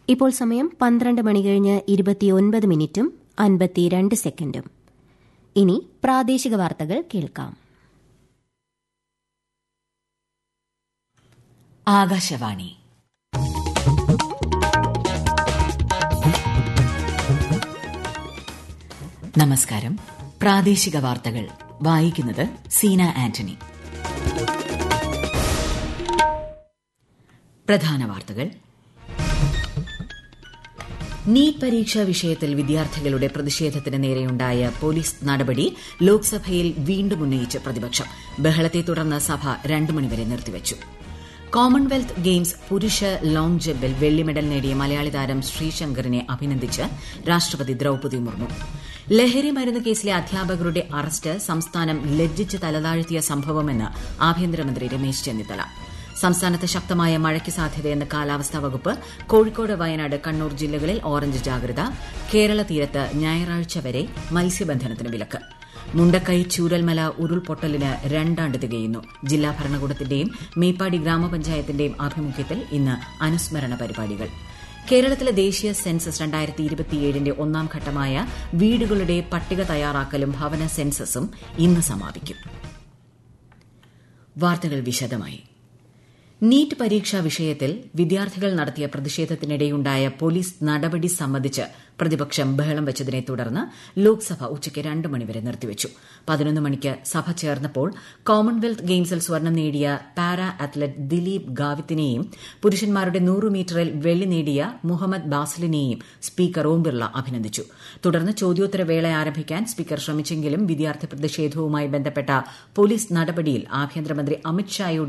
ഇപ്പോൾ സമയം പന്ത്രണ്ട് മണി കഴിഞ്ഞ് ഇരുപത്തിയൊൻപത് മിനിറ്റും അൻപത്തിരണ്ട് സെക്കൻഡും ഇനി പ്രാദേശിക വാർത്തകൾ കേൾക്കാം ആകാശവാണി നമസ്കാരം പ്രാദേശിക വാർത്തകൾ വായിക്കുന്നത് സീന ആന്റണി പ്രധാന വാർത്തകൾ നീറ്റ് പരീക്ഷാ വിഷയത്തിൽ വിദ്യാർത്ഥികളുടെ പ്രതിഷേധത്തിന് നേരെയുണ്ടായ പോലീസ് നടപടി ലോക്സഭയിൽ വീണ്ടും ഉന്നയിച്ച് പ്രതിപക്ഷം ബഹളത്തെ തുടർന്ന് സഭ രണ്ടു മണിവരെ നിർത്തിവച്ചു കോമൺവെൽത്ത് ഗെയിംസ് പുരുഷ ലോങ് ജമ്പിൽ വെള്ളി മെഡൽ നേടിയ മലയാളി താരം ശ്രീശങ്കറിനെ അഭിനന്ദിച്ച് രാഷ്ട്രപതി ദ്രൌപദി മുർമു ലഹരി മരുന്ന് കേസിലെ അധ്യാപകരുടെ അറസ്റ്റ് സംസ്ഥാനം ലജ്ജിച്ച് തലതാഴ്ത്തിയ സംഭവമെന്ന് ആഭ്യന്തരമന്ത്രി രമേശ് ചെന്നിത്തല സംസ്ഥാനത്ത് ശക്തമായ മഴയ്ക്ക് സാധ്യതയെന്ന് കാലാവസ്ഥാ വകുപ്പ് കോഴിക്കോട് വയനാട് കണ്ണൂർ ജില്ലകളിൽ ഓറഞ്ച് ജാഗ്രത കേരള തീരത്ത് ഞായറാഴ്ച വരെ മത്സ്യബന്ധനത്തിന് വിലക്ക് മുണ്ടക്കൈ ചൂരൽമല ഉരുൾപൊട്ടലിന് രണ്ടാണ്ട് തികയുന്നു ജില്ലാ ഭരണകൂടത്തിന്റെയും മേപ്പാടി ഗ്രാമപഞ്ചായത്തിന്റെയും ആഭിമുഖ്യത്തിൽ ഇന്ന് അനുസ്മരണ പരിപാടികൾ കേരളത്തിലെ ദേശീയ സെൻസസ് രണ്ടായിരത്തി ഇരുപത്തിയേഴിന്റെ ഒന്നാം ഘട്ടമായ വീടുകളുടെ പട്ടിക തയ്യാറാക്കലും ഭവന സെൻസസും ഇന്ന് സമാപിക്കും വാർത്തകൾ വിശദമായി നീറ്റ് പരീക്ഷാ വിഷയത്തിൽ വിദ്യാർത്ഥികൾ നടത്തിയ പ്രതിഷേധത്തിനിടെയുണ്ടായ പോലീസ് നടപടി സംബന്ധിച്ച് പ്രതിപക്ഷം ബഹളം വെച്ചതിനെ തുടർന്ന് ലോക്സഭ ഉച്ചയ്ക്ക് രണ്ട് മണിവരെ നിർത്തിവച്ചു പതിനൊന്ന് മണിക്ക് സഭ ചേർന്നപ്പോൾ കോമൺവെൽത്ത് ഗെയിംസിൽ സ്വർണം നേടിയ പാരാ അത്ലറ്റ് ദിലീപ് ഗാവിത്തിനെയും പുരുഷന്മാരുടെ നൂറ് മീറ്ററിൽ വെള്ളി നേടിയ മുഹമ്മദ് ബാസിലിനെയും സ്പീക്കർ ഓം ബിർള അഭിനന്ദിച്ചു തുടർന്ന് ചോദ്യോത്തരവേള ആരംഭിക്കാൻ സ്പീക്കർ ശ്രമിച്ചെങ്കിലും വിദ്യാർത്ഥി പ്രതിഷേധവുമായി ബന്ധപ്പെട്ട പോലീസ് നടപടിയിൽ ആഭ്യന്തരമന്ത്രി അമിത്ഷായുടെ